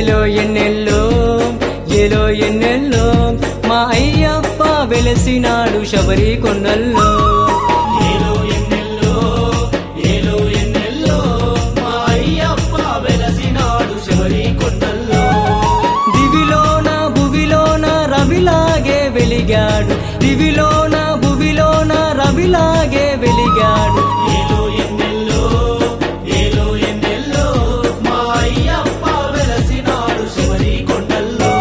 ఏలో ఎన్నెల్లో ఏలో ఎన్నెల్లో మా అయ్యప్ప వెలసినాడు శబరి కొండల్లో ఏలో ఎన్నెల్లో ఏలో ఎన్నెల్లో మా అయ్యప్ప వెలసినాడు శబరి కొండల్లో దివిలోన భువిలోన రవిలాగే వెలిగాడు దివిలోన భువిలోన రవిలాగే వెలిగాడు ఏలో ఎన్నెల్లో ఏలో ఎన్నెల్లో మా అయ్యప్ప వెలసినాడు శబరి కొండల్లో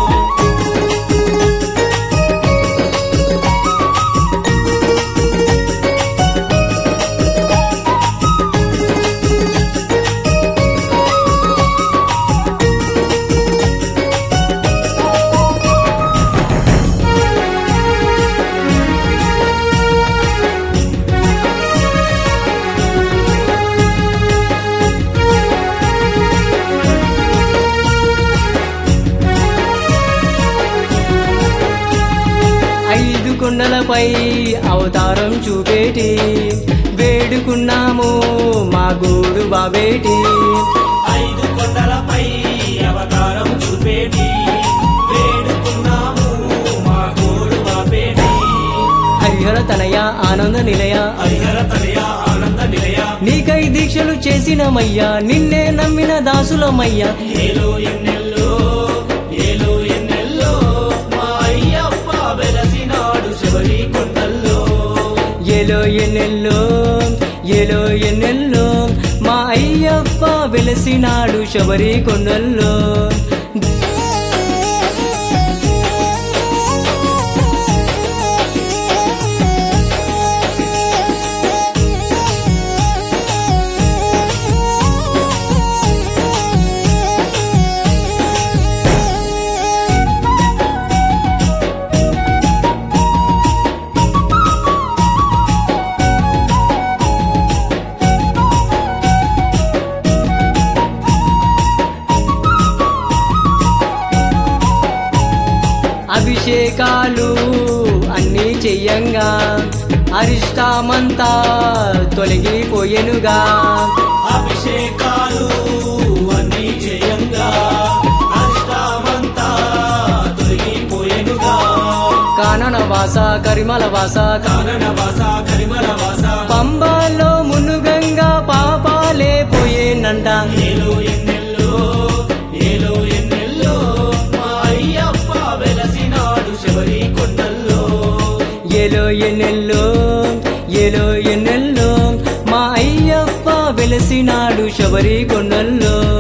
ఐదు కొండలపై అవతారం చూపేటి వేడుకున్నాము మా గూడు బాబేటి ఐదు కొండలపై అవతారం చూపేటి వేడుకున్నాము మా గోడు బాపేటి హరిహర తనయ ఆనంద నిలయ హరిహర తనయ ఆనంద నిలయ నీకై దీక్షలు చేసినమయ్యా నిన్నే నమ్మిన దాసులమయ్యా ఏలో ఎన్నెల్లో ఏలో ఎన్నెల్లో మా అయ్యప్ప వెలసినాడు శబరి కొండల్లో ఏలో ఎన్నెల్లో ఏలో ఎన్నెల్లో మా అయ్యప్ప వెలసినాడు శబరి కొండల్లో అభిషేకాలు అన్నీ చెయ్యంగా అరిష్టామంతా తొలగిపోయెనుగా అభిషేకాలు అన్నీ చేయంగా అష్టామంతా తొలగిపోయెనుగా కానన వాస కరిమల వాస కానన వాస కరిమల వాస పంబాలో మునుగంగా పాపాలే పోయేనంట ఏలో ఎన్నెల్లో ఏలో ఎన్నెల్లో మా అయ్యప్ప వెలసినాడు శబరి కొండల్లో ఏలో ఎన్నెల్లో ఏలో ఎన్నెల్లో మా అయ్యప్ప వెలసినాడు శబరి కొండల్లో